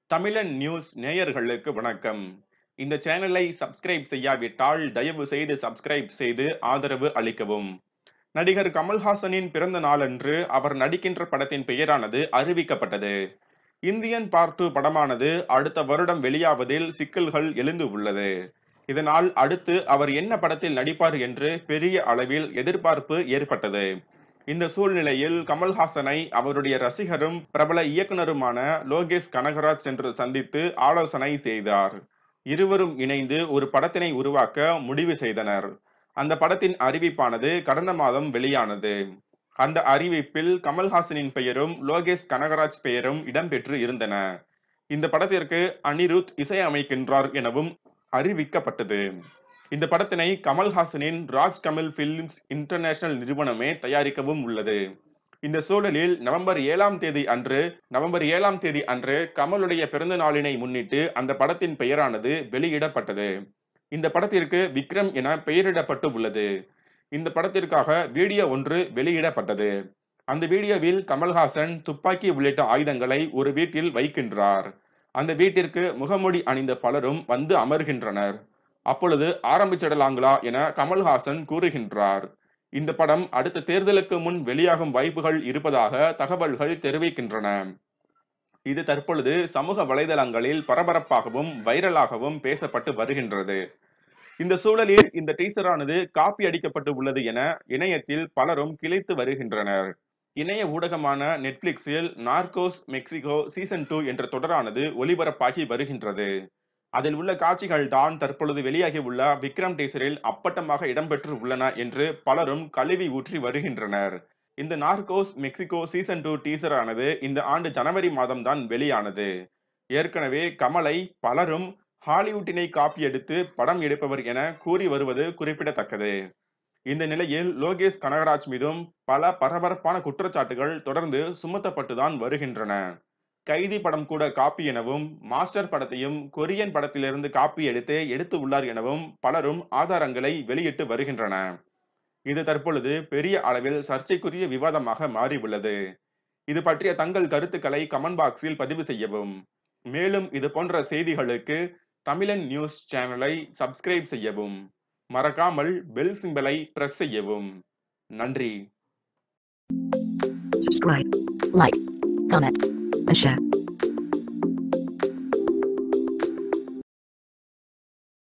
தமிழன் நியூஸ் நேயர்களுக்கு வணக்கம் இந்த சேனலை சப்ஸ்கிரைப் செய்யாவிட்டால் தயவு செய்து சப்ஸ்கிரைப் செய்து ஆதரவு அளிக்கவும் நடிகர் கமல்ஹாசனின் பிறந்த நாளன்று அவர் நடிக்கின்ற படத்தின் பெயரானது அறிவிக்கப்பட்டது இந்தியன் பார்ட் டூ படமானது அடுத்த வருடம் வெளியாவதில் சிக்கல்கள் எழுந்து உள்ளது இதனால் அடுத்து அவர் என்ன படத்தில் நடிப்பார் என்று பெரிய அளவில் எதிர்பார்ப்பு ஏற்பட்டது இந்த சூழ்நிலையில் கமல்ஹாசனை அவருடைய ரசிகரும் பிரபல இயக்குனருமான லோகேஷ் கனகராஜ் சென்று சந்தித்து ஆலோசனை செய்தார் இருவரும் இணைந்து ஒரு படத்தினை உருவாக்க முடிவு செய்தனர் அந்த படத்தின் அறிவிப்பானது கடந்த மாதம் வெளியானது அந்த அறிவிப்பில் கமல்ஹாசனின் பெயரும் லோகேஷ் கனகராஜ் பெயரும் இடம்பெற்று இருந்தன இந்த படத்திற்கு அனிருத் இசையமைக்கின்றார் எனவும் அறிவிக்கப்பட்டது இந்த படத்தினை கமல்ஹாசனின் ராஜ் கமல் பிலிம்ஸ் இன்டர்நேஷனல் நிறுவனமே தயாரிக்கவும் உள்ளது இந்த சூழலில் நவம்பர் ஏழாம் தேதி அன்று நவம்பர் ஏழாம் தேதி அன்று கமலுடைய பிறந்த நாளினை முன்னிட்டு அந்த படத்தின் பெயரானது வெளியிடப்பட்டது இந்த படத்திற்கு விக்ரம் என பெயரிடப்பட்டு உள்ளது இந்த படத்திற்காக வீடியோ ஒன்று வெளியிடப்பட்டது அந்த வீடியோவில் கமல்ஹாசன் துப்பாக்கி உள்ளிட்ட ஆயுதங்களை ஒரு வீட்டில் வைக்கின்றார் அந்த வீட்டிற்கு முகமூடி அணிந்த பலரும் வந்து அமர்கின்றனர் அப்பொழுது ஆரம்பிச்சிடலாங்களா என கமல்ஹாசன் கூறுகின்றார் இந்த படம் அடுத்த தேர்தலுக்கு முன் வெளியாகும் வாய்ப்புகள் இருப்பதாக தகவல்கள் தெரிவிக்கின்றன இது தற்பொழுது சமூக வலைதளங்களில் பரபரப்பாகவும் வைரலாகவும் பேசப்பட்டு வருகின்றது இந்த சூழலில் இந்த டீசரானது காப்பி அடிக்கப்பட்டு உள்ளது என இணையத்தில் பலரும் கிளைத்து வருகின்றனர் இணைய ஊடகமான நெட்ஃபிளிக்ஸில் நார்கோஸ் மெக்சிகோ சீசன் டூ என்ற தொடரானது ஒளிபரப்பாகி வருகின்றது அதில் உள்ள காட்சிகள் தான் தற்பொழுது வெளியாகி உள்ள விக்ரம் டீசரில் அப்பட்டமாக இடம்பெற்று உள்ளன என்று பலரும் கழுவி ஊற்றி வருகின்றனர் இந்த Narcos Mexico season two teaser ஆனது இந்த ஆண்டு ஜனவரி மாதம் தான் வெளியானது ஏற்கனவே கமலை பலரும் ஹாலிவுட்டினை காப்பி எடுத்து படம் எடுப்பவர் என கூறி வருவது குறிப்பிடத்தக்கது இந்த நிலையில் லோகேஷ் கனகராஜ் மீதும் பல பரபரப்பான குற்றச்சாட்டுகள் தொடர்ந்து சுமத்தப்பட்டுதான் வருகின்றன கைதி படம் கூட காப்பி எனவும் மாஸ்டர் படத்தையும் கொரியன் படத்திலிருந்து காப்பி எடுத்து எடுத்து உள்ளார் எனவும் பலரும் ஆதாரங்களை வெளியிட்டு வருகின்றன இது தற்பொழுது பெரிய அளவில் சர்ச்சைக்குரிய விவாதமாக மாறி உள்ளது இது பற்றிய தங்கள் கருத்துக்களை கமெண்ட் பாக்ஸில் பதிவு செய்யவும் மேலும் இது போன்ற செய்திகளுக்கு தமிழன் நியூஸ் சேனலை சப்ஸ்கிரைப் செய்யவும் மறக்காமல் பெல் சிம்பலை பிரஸ் செய்யவும் நன்றி subscribe, like, comment, and share.